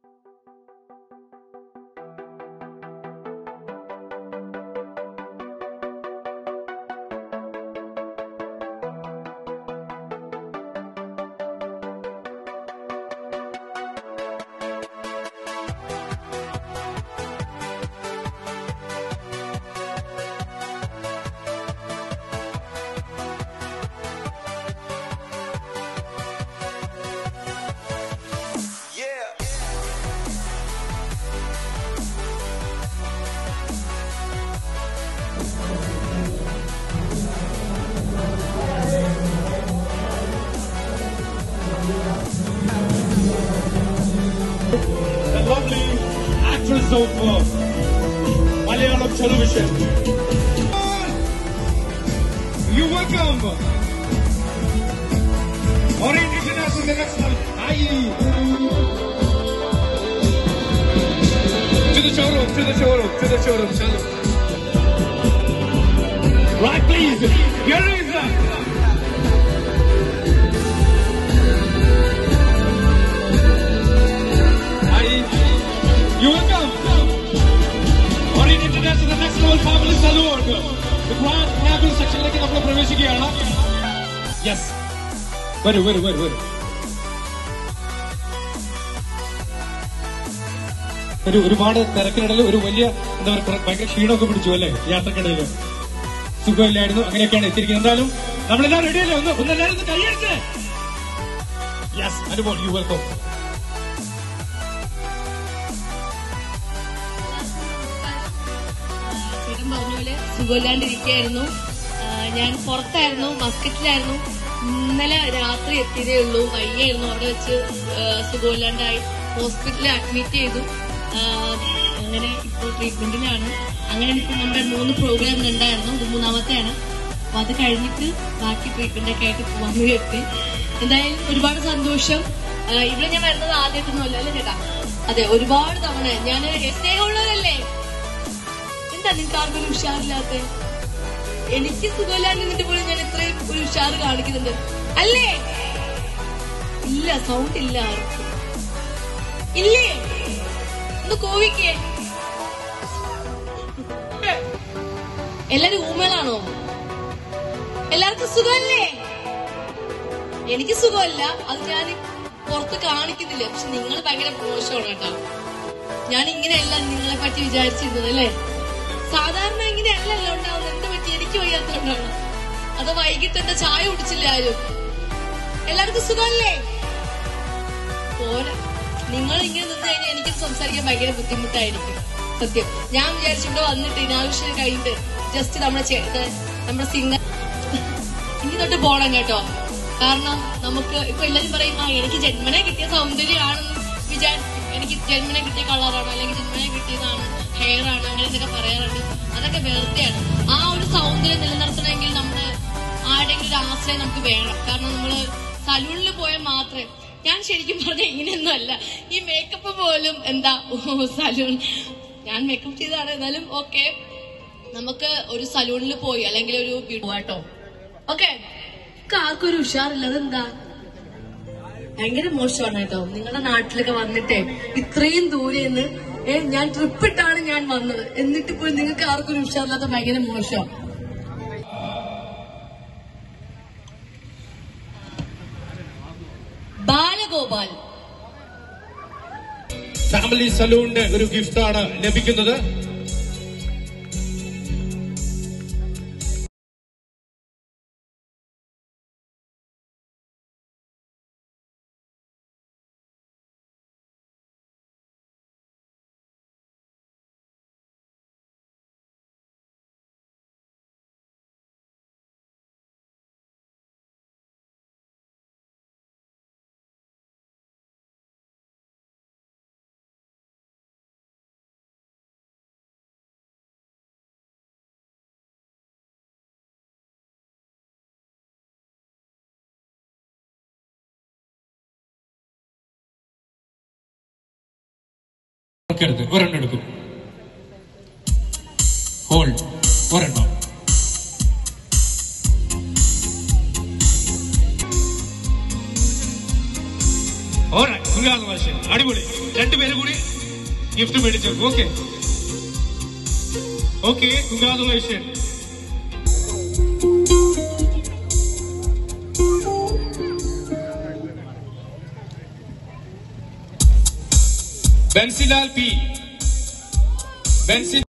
the lovely actress of uh, Malayalam television. You welcome Orient International International Aye. To the showroom, to the showroom, to the showroom, showroom. Right, please. Here is uh, Aye. You welcome. Orient International Next Level Family Salute. The Grand Cabin സെക്ഷനിലേക്ക് നമ്മൾ പ്രവേശിക്കുകയാണ് yes വരൂ വരൂ വരൂ വരൂ ഒരു ഒരുപാട് തിരക്കിനിടയിൽ ഒരു വലിയ എന്താ പറയുക ഭയങ്കര ക്ഷീണമൊക്കെ പിടിച്ചു അല്ലേ യാത്രക്കിടയിൽ സുഖമില്ലായിരുന്നു അങ്ങനെയൊക്കെയാണ് എത്തിയിരിക്കുന്നത് എന്തായാലും നമ്മളെല്ലാം റെഡിയല്ലേ ഒന്ന് ഒന്ന് എല്ലാവരും ഒന്ന് കൈയടിച്ചേ യെസ് അനുഭവം യു വെൽക്കം ചേട്ടൻ പറഞ്ഞ പോലെ സുഖമില്ലാണ്ടിരിക്കുകയായിരുന്നു ആ, ഞാൻ പുറത്തായിരുന്നു മസ്കറ്റിലായിരുന്നു ഇന്നലെ രാത്രി എത്തിയതേ ഉള്ളൂ വയ്യായിരുന്നു അവിടെ വെച്ച് ആ, സുഖമില്ലാണ്ടായി ഹോസ്പിറ്റലിൽ അഡ്മിറ്റ് ചെയ്തു ആ, അങ്ങനെ ഇപ്പോൾ ട്രീറ്റ്മെന്റിലാണ് അങ്ങനെ ഇപ്പോൾ നമ്മുടെ മൂന്ന് പ്രോഗ്രാം ഉണ്ടായിരുന്നു ഇത് മൂന്നാമത്തെയാണ് അപ്പൊ അത് കഴിഞ്ഞിട്ട് ബാക്കി ട്രീറ്റ്മെന്റ് ഒക്കെ ആയിട്ട് പോകാൻ വേണ്ടി എത്തി എന്തായാലും ഒരുപാട് സന്തോഷം ആ, ഇവിടെ ഞാൻ വരുന്നത് ആദ്യമായിട്ടൊന്നുമല്ല അല്ലേ ചേട്ടാ അതെ ഒരുപാട് തവണ ഞാൻ സ്നേഹമുള്ളവരല്ലേ എന്താ നിങ്ങൾക്ക് ആർക്കും ഒരു ഉഷാറില്ലാത്ത എനിക്ക് സുഖമില്ലാണ്ട് നിന്നിട്ട് പോലും ഞാൻ ഇത്രയും ഒരു ഉഷാറ് കാണിക്കുന്നുണ്ട് അല്ലേ ഇല്ല സൗണ്ട് ഇല്ല ആർക്കും ഇല്ലേ ഒന്ന് കോവിക്കേ എല്ലാരും ഊമകളാണോ എല്ലാവർക്കും സുഖമല്ലേ എനിക്ക് സുഖമല്ല അത് ഞാൻ പുറത്ത് കാണിക്കുന്നില്ല പക്ഷെ നിങ്ങൾ ഭയങ്കര മോശമാണ് കേട്ടോ ഞാൻ ഇങ്ങനെയല്ല നിങ്ങളെ പറ്റി വിചാരിച്ചിരുന്നത് അല്ലേ സാധാരണ ഇങ്ങനെയല്ലല്ലോ ഉണ്ടാവുന്നത് എന്ത് പറ്റി എനിക്ക് വയ്യാത്തോണ്ടാണ് അത് വൈകിട്ട് എന്റെ ചായ കുടിച്ചില്ല ആരും എല്ലാവർക്കും സുഖമല്ലേ പോരാ നിങ്ങൾ ഇങ്ങനെ നിന്ന് കഴിഞ്ഞാൽ എനിക്ക് സംസാരിക്കാൻ ഭയങ്കര ബുദ്ധിമുട്ടായിരിക്കും സത്യം ഞാൻ വിചാരിച്ചു ഇവിടെ വന്നിട്ട് ഇനാവശ്യം കഴിഞ്ഞിട്ട് ജസ്റ്റ് നമ്മുടെ ചേട്ടൻ നമ്മുടെ സിംഗർ ഇനി തൊട്ട് പോണം കേട്ടോ കാരണം നമുക്ക് ഇപ്പൊ എല്ലാരും പറയും ആ എനിക്ക് ജന്മനെ കിട്ടിയ സൗന്ദര്യമാണെന്ന് വിചാരിക്കും എനിക്ക് ജന്മനെ കിട്ടിയ കളറാണ് അല്ലെങ്കിൽ ജന്മനെ കിട്ടിയതാണ് ഹെയർ ആണ് അങ്ങനെ എന്തൊക്കെ പറയാറുണ്ട് അതൊക്കെ വെറുതെയാണ് ആ ഒരു സൗന്ദര്യം നിലനിർത്തണമെങ്കിൽ നമ്മൾ ആരുടെങ്കിലും ഒരു ആശ്രയം നമുക്ക് വേണം കാരണം നമ്മള് സലൂണിൽ പോയാൽ മാത്രമേ ഞാൻ ശരിക്കും പറഞ്ഞ ഇങ്ങനെയൊന്നും അല്ല ഈ മേക്കപ്പ് പോലും എന്താ സലൂൺ ഞാൻ മേക്കപ്പ് ചെയ്താണ് എന്നാലും ഓക്കെ നമുക്ക് ഒരു സലൂണിൽ പോയി അല്ലെങ്കിൽ ഒരു കേട്ടോ ഓക്കെ ആർക്കും ഒരു ഉഷാറില്ല അതെന്താ ഭയങ്കര മോശമാണ് കേട്ടോ നിങ്ങളുടെ നാട്ടിലൊക്കെ വന്നിട്ടേ ഇത്രയും ദൂരെ നിന്ന് ഏ ഞാൻ ട്രിപ്പ് ഇട്ടാണ് ഞാൻ വന്നത് എന്നിട്ട് പോയി നിങ്ങൾക്ക് ആർക്കും ഒരു ഉഷാറില്ലാത്ത ഭയങ്കര മോശം ബാലഗോപാൽ ഫാമിലി സലൂണിന്റെ ഒരു ഗിഫ്റ്റാണ് ലഭിക്കുന്നത് എടുത്ത് ഒരെണ്ണം എടുക്കും ഹോൾ ഒരെണ്ണം Alright, congratulations. അടിപൊളി രണ്ടുപേരും കൂടി ഗിഫ്റ്റ് മേടിച്ചു ഓക്കെ ഓക്കെ കൺഗ്രാജുലേഷൻ ബെൻസിലാൽ പി ബെൻസിൽ